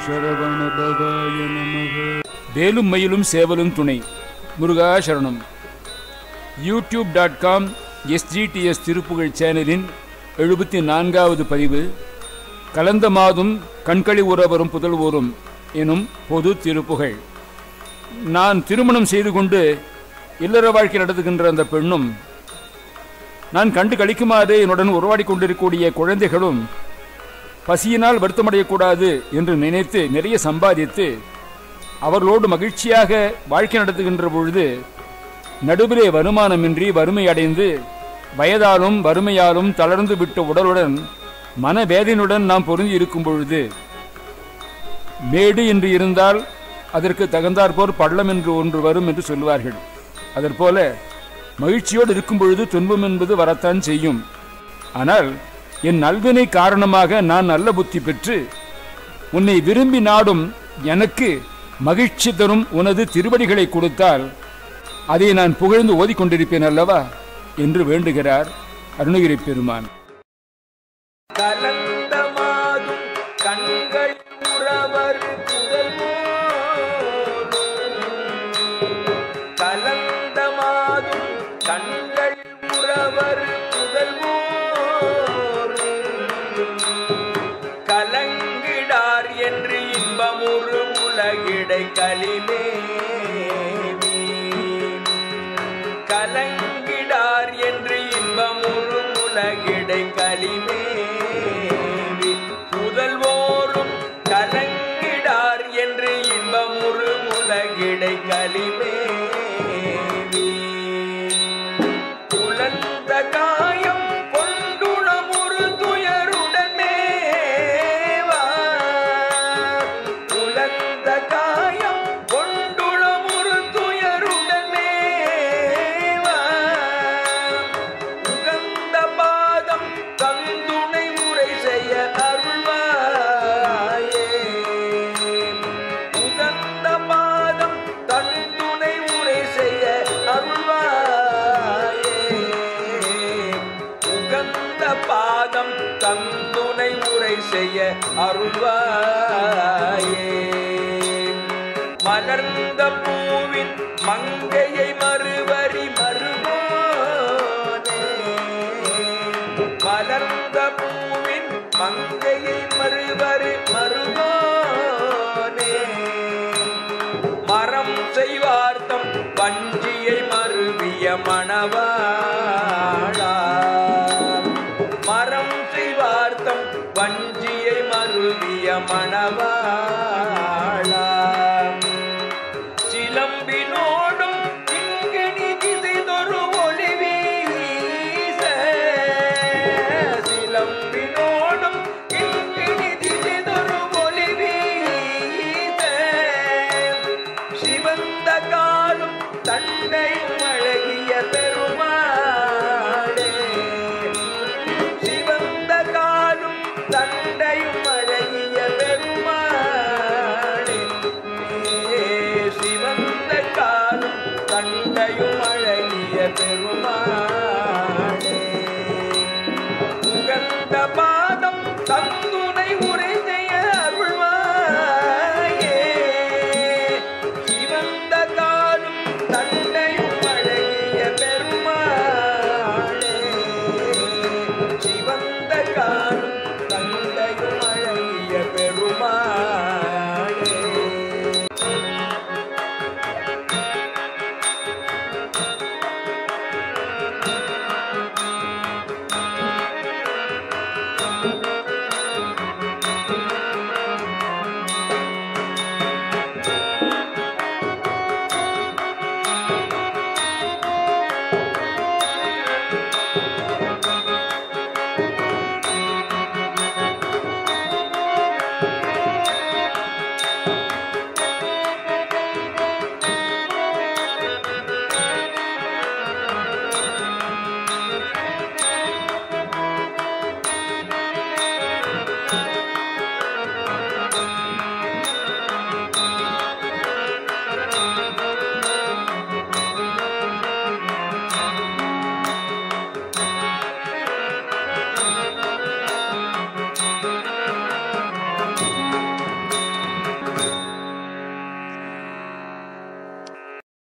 சரவண பவாய நமக வேலும் மயிலும் சேவலும் துணை முருகா சரணம் YouTube dot com SGDS Thiruppugazh சேனலின் எழுபத்தி நான்காவது பதிவு கலந்த மாதும் கண்களி உறவரும் புதல்வோரும் எனும் பொது திருப்புகழ் நான் திருமணம் செய்து கொண்டு இல்லற வாழ்க்கை நடத்துகின்ற அந்த பெண்ணும் நான் கண்டு கழிக்குமாறு என்னுடன் உருவாடி கொண்டிருக்கக்கூடிய குழந்தைகளும் பசியினால் வருத்தமடையக்கூடாது என்று நினைத்து நிறைய சம்பாதித்து அவர்களோடு மகிழ்ச்சியாக வாழ்க்கை நடத்துகின்ற பொழுது நடுவிலே வருமானமின்றி வறுமை அடைந்து வயதாலும் வறுமையாலும் தளர்ந்து விட்ட உடலுடன் மனவேதனையுடன் நாம் பொருந்தி இருக்கும் பொழுது மேடு என்று இருந்தால் அதற்கு தகுந்தாற்போர் பள்ளம் என்று ஒன்று வரும் என்று சொல்வார்கள் அதற்போல மகிழ்ச்சியோடு இருக்கும் பொழுது துன்பம் என்பது வரத்தான் செய்யும் ஆனால் என் நல்வினை காரணமாக நான் நல்ல புத்தி பெற்று உன்னை விரும்பி நாடும் எனக்கு மகிழ்ச்சி தரும் உனது திருவடிகளை கொடுத்தால் அதை நான் புகழ்ந்து ஓதிக்கொண்டிருப்பேன் அல்லவா என்று வேண்டுகிறார் அருணகிரி பெருமான் கலந்த மாதும் கண்கள் உறவர் புதல்வோர் கலந்த மாதும் கண்கள் உறவர் புதல்வோர் கலங்கிடார் என்று இன்பமுறு உலகிடை களிமே கலங்கிடார் என்று இன்பமுறு உலகிடை களிமேவி புதல்வோரும் கலங்கிடார் என்று இன்பமுறு உலகிடை களிமேவி உலர்ந்த காயம் கொண்டுணமுறு துயருடனே உலர்ந்த காயம் கொண்டுணமுறு துயருடனே உகந்த பாதம் தந்துணை முறை செய்ய அருள்வாயே உகந்த பாதம் தந்துணை முறை செய்ய அருள்வாயே உகந்த பாதம் தந்துணை முறை செய்ய அருள்வாயே மலர்ந்த பூவின் மங்கையை மறுவரி மறுவோனே மலர்ந்த பூவின் மங்கையை மறுவரி மறுவோனே மரம் செய்வார்த்தம் வஞ்சியை மருவிய மணவாளா மரம் செய்வார்த்தம் வஞ்சியை மருவிய மணவாளா